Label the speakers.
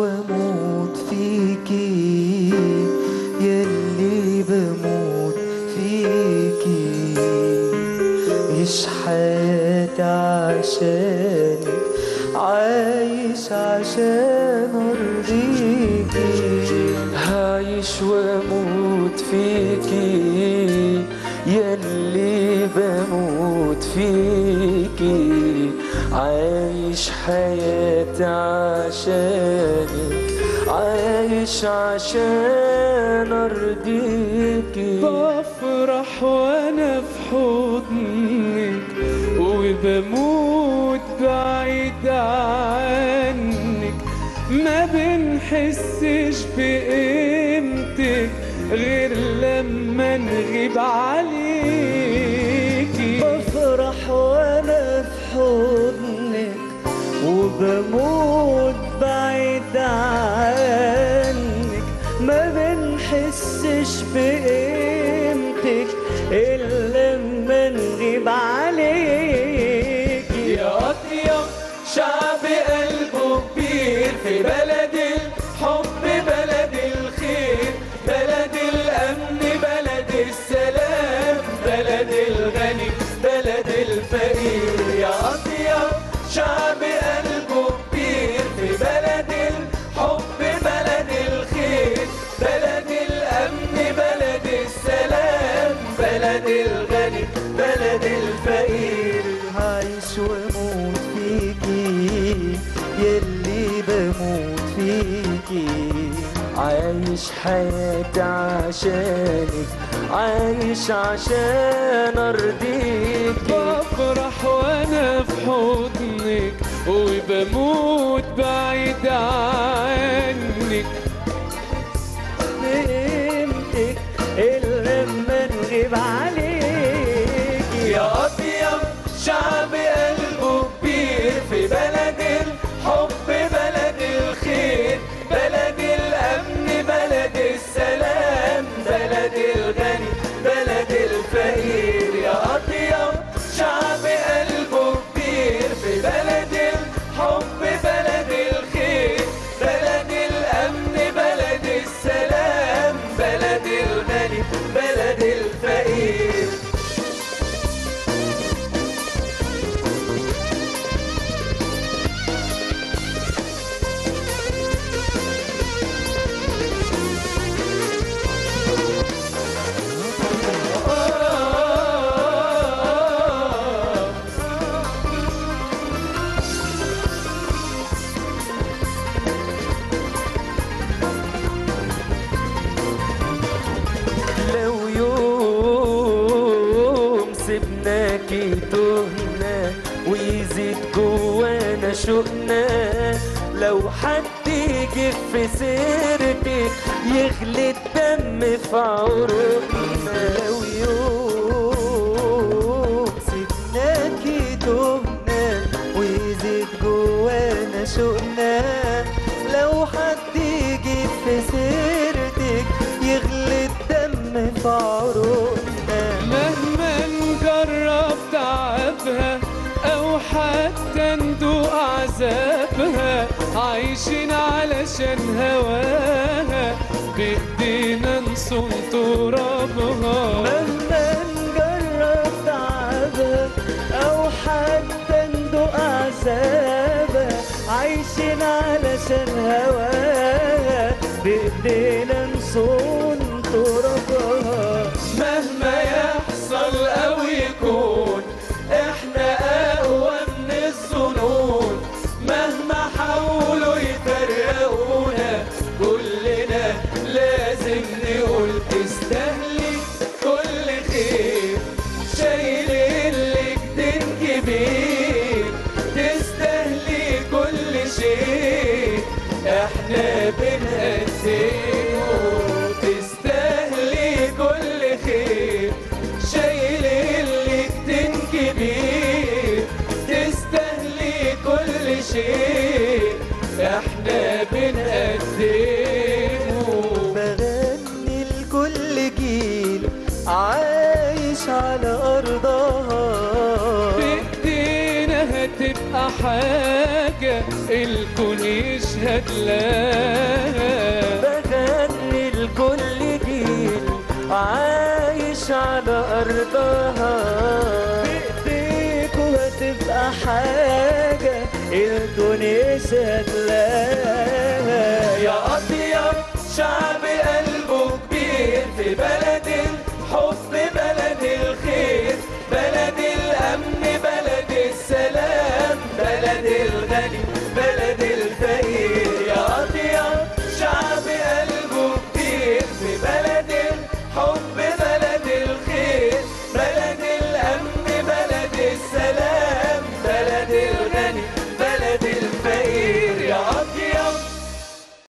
Speaker 1: واموت فيكي يلي بموت فيكي عيش حياتي عشانك عايش عشان ارضيكي
Speaker 2: عايش واموت فيكي يلي بموت فيكي عايش حياتي عشانك عايش عشان ارضيكي
Speaker 3: بفرح وانا في حضنك وبموت بعيد عنك ما بنحسش بقيمتك غير لما نغيب عليكي
Speaker 1: بفرح وانا في حضنك وبموت بعيد عنك ما بنحسش بقيمتك الا لما نغيب عليكي
Speaker 3: يا أطيب شعب قلبه كبير في بلد الحب بلد الخير بلد الأمن بلد السلام بلد الغني بلد الفقير يا أطيب شعب قلبه كبير في بلد الحب بلد الخير بلد الأمن بلد السلام بلد الغني بلد الفقير
Speaker 1: عايش واموت فيكي يلي بموت فيكي
Speaker 2: عايش حياتي عشانك عايش عشان ارضيكي
Speaker 3: بفرح وانا في حضنك وبموت بعيد عنك
Speaker 1: بقيمتك الا لما نغيب عليكي
Speaker 3: يا أطيب شعب قلبه كبير في بلد الحب بلد الخير بلد الأمن بلد السلام بلد الغني بلد الفقير يا أطيب شعب قلبه كبير في بلد الحب بلد الخير بلد الأمن بلد السلام بلد الغني بلد الفقير
Speaker 2: لو يوم سبناكي تهنا ويزيد جوانا شوقنا لو حد يجي في سيرتك يغلي الدم في عروقنا
Speaker 1: لو يوم سبناكي تهنا ويزيد جوانا شوقنا لو حد يجي في سيرتك يغلي الدم في عروقنا
Speaker 3: مهما نجرب تعبها او حتى ندوق عذابها عايشين علشان هواها بايدينا نصون ترابها
Speaker 1: مهما نجرب تعبها او حتى ندوق عذابها عايشين علشان هواها بايدينا نصون ترابها
Speaker 3: مهما يحصل او يكون احنا اقوى من الظنون مهما حاولوا يفرقونا كلنا لازم نقول تستاهلي كل خير شايلين لك دين كبير تستاهلي كل شيء احنا بنقدمه تستاهلي كل خير شايلين لك دين كبير تستاهلي كل شيء احنا بنقدمه
Speaker 1: بغني لكل جيل عايش على أرضها
Speaker 3: بايدينا هتبقى حاجة الكون يشهد أجلها
Speaker 2: بغني لكل جيل عايش على أرضها
Speaker 1: بإيديكوا هتبقى حاجة الدنيا شكلها
Speaker 3: يا أطيب شعب قلبه كبير في بلد حب بلد